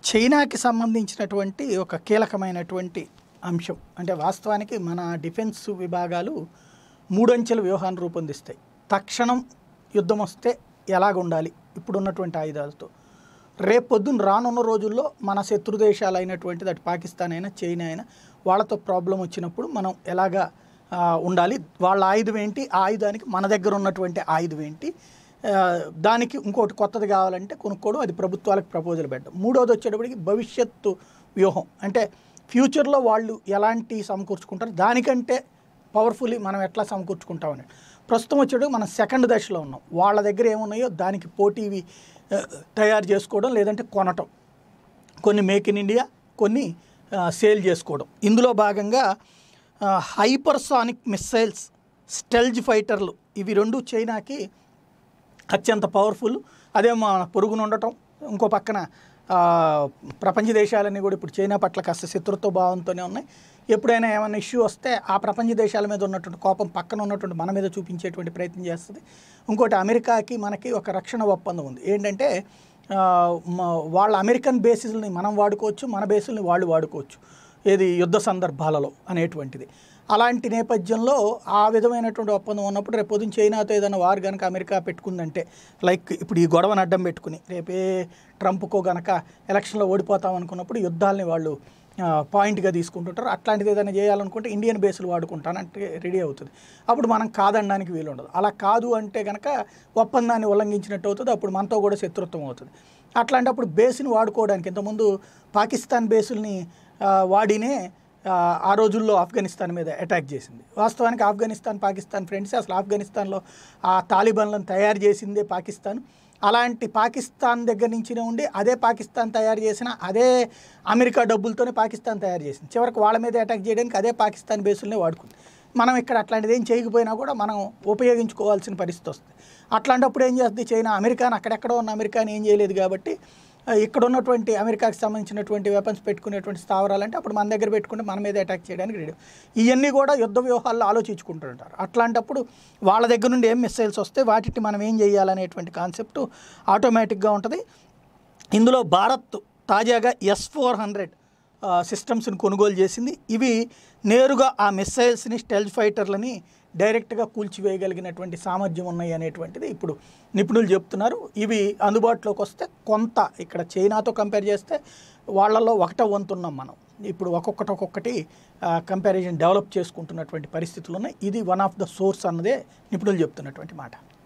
చైనాకి సంబంధించినటువంటి ఒక కీలకమైనటువంటి అంశం అంటే వాస్తవానికి మన డిఫెన్స్ విభాగాలు మూడంచెల వ్యూహాన్ని రూపొందిస్తాయి తక్షణం యుద్ధం వస్తే ఎలాగ ఉండాలి ఇప్పుడున్నటువంటి ఆయుధాలతో రేపు పొద్దున్న రానున్న రోజుల్లో మన శత్రు దేశాలు అయినటువంటిది అటు పాకిస్తాన్ అయినా చైనా అయినా వాళ్ళతో ప్రాబ్లం వచ్చినప్పుడు మనం ఎలాగా ఆ, ఉండాలి వాళ్ళ ఆయుధం ఏంటి ఆ ఆయుధానికి మన దగ్గర ఉన్నటువంటి ఆయుధం ఏంటి ఆ, దానికి ఇంకోటి కొత్తది కావాలంటే కొనుక్కోవడం అది ప్రభుత్వాలకు ప్రపోజల్ పెట్టడం మూడోది వచ్చేటప్పటికి భవిష్యత్తు వ్యూహం అంటే ఫ్యూచర్లో వాళ్ళు ఎలాంటి సమకూర్చుకుంటారు దానికంటే పవర్ఫుల్లీ మనం ఎట్లా సమకూర్చుకుంటామని ప్రస్తుతం వచ్చేటప్పుడు మనం సెకండ్ దశలో ఉన్నాం వాళ్ళ దగ్గర ఏమున్నాయో దానికి పోటీవి ఆ, తయారు చేసుకోవడం లేదంటే కొనటం కొన్ని మేక్ ఇన్ ఇండియా కొన్ని ఆ, సేల్ చేసుకోవడం ఇందులో భాగంగా హైపర్సానిక్ మిస్సైల్స్ స్టెల్జ్ ఫైటర్లు ఇవి రెండు చైనాకి అత్యంత పవర్ఫుల్ అదే మా పొరుగున ఉండటం ఇంకో పక్కన ఆ, ప్రపంచ దేశాలన్నీ కూడా ఇప్పుడు చైనా పట్ల కాస్త శత్రుత్వ భావంతోనే ఉన్నాయి ఎప్పుడైనా ఏమైనా ఇష్యూ వస్తే ఆ ప్రపంచ దేశాల మీద ఉన్నటువంటి కోపం పక్కన ఉన్నటువంటి మన మీద చూపించేటువంటి ప్రయత్నం చేస్తుంది ఇంకోటి అమెరికాకి మనకి ఒక రక్షణ ఒప్పందం ఉంది ఏంటంటే ఆ, మ- వాళ్ళ అమెరికన్ బేసిస్ని మనం వాడుకోవచ్చు మన బేసుల్ని వాళ్ళు వాడుకోవచ్చు ఏది యుద్ధ సందర్భాలలో అనేటువంటిది అలాంటి నేపథ్యంలో ఆ విధమైనటువంటి ఒప్పందం ఉన్నప్పుడు రేపు పొద్దున్న చైనాతో ఏదైనా వారు కనుక అమెరికా పెట్టుకుందంటే లైక్ ఇప్పుడు ఈ గొడవను అడ్డం పెట్టుకుని రేపే ట్రంప్కో గనక ఎలక్షన్లో ఓడిపోతాం అనుకున్నప్పుడు యుద్ధాలని వాళ్ళు ఆ, పాయింట్గా తీసుకుంటుంటారు అట్లాంటిది ఏదైనా చేయాలనుకుంటే ఇండియన్ బేస్లు వాడుకుంటానంటే రెడీ అవుతుంది అప్పుడు మనం కాదనడానికి వీలు ఉండదు అలా కాదు అంటే కనుక ఒప్పందాన్ని ఉల్లంఘించినట్టు అవుతుంది అప్పుడు మనతో కూడా శత్రుత్వం అవుతుంది అట్లాంటప్పుడు బేస్ని వాడుకోవడానికి ఇంతకుముందు పాకిస్తాన్ బేసుల్ని ఆ, వాడినే ఆ, ఆ రోజుల్లో ఆఫ్ఘనిస్తాన్ మీద అటాక్ చేసింది వాస్తవానికి ఆఫ్ఘనిస్తాన్ పాకిస్తాన్ ఫ్రెండ్స్ అసలు ఆఫ్ఘనిస్తాన్లో ఆ తాలిబాన్లను తయారు చేసిందే పాకిస్తాన్ అలాంటి పాకిస్తాన్ దగ్గర నుంచినే ఉండి అదే పాకిస్తాన్ తయారు చేసిన అదే అమెరికా డబ్బులతోనే పాకిస్తాన్ తయారు చేసింది చివరికి వాళ్ళ మీద అటాక్ చేయడానికి అదే పాకిస్తాన్ బేసులనే వాడుకుంది మనం ఇక్కడ అట్లాంటిది ఏం చేయకపోయినా కూడా మనం ఉపయోగించుకోవాల్సిన పరిస్థితి వస్తుంది అట్లాంటప్పుడు ఏం చేస్తుంది చైనా అమెరికాని అక్కడెక్కడో ఉన్న అమెరికాని ఏం చేయలేదు కాబట్టి ఆ, ఇక్కడ ఉన్నటువంటి అమెరికాకి సంబంధించినటువంటి వెపన్స్ పెట్టుకునేటువంటి స్థావరాలంటే అప్పుడు మన దగ్గర పెట్టుకుంటే మన మీద అటాక్ చేయడానికి రెడీ ఇవన్నీ కూడా యుద్ధ వ్యూహాల్లో ఆలోచించుకుంటుంటారు అట్లాంటప్పుడు వాళ్ళ దగ్గర నుండి ఏం మిస్సైల్స్ వస్తే వాటిని మనం ఏం చేయాలనేటువంటి కాన్సెప్ట్ ఆటోమేటిక్గా ఉంటుంది ఇందులో భారత్ తాజాగా ఎస్ ఫోర్ హండ్రెడ్ సిస్టమ్స్ని కొనుగోలు చేసింది ఇవి నేరుగా ఆ మిస్సైల్స్ని స్టెల్జ్ ఫైటర్లని డైరెక్ట్గా కూల్చివేయగలిగినటువంటి సామర్థ్యం ఉన్నాయి అనేటువంటిది ఇప్పుడు నిపుణులు చెప్తున్నారు ఇవి అందుబాటులోకి వస్తే కొంత ఇక్కడ చైనాతో కంపేర్ చేస్తే వాళ్ళలో ఒకటో వంతున్నాం మనం ఇప్పుడు ఒక్కొక్కటి ఒక్కొక్కటి కంపారిజన్ డెవలప్ చేసుకుంటున్నటువంటి పరిస్థితులు ఉన్నాయి ఇది వన్ ఆఫ్ ద సోర్స్ అన్నదే నిపుణులు చెప్తున్నటువంటి మాట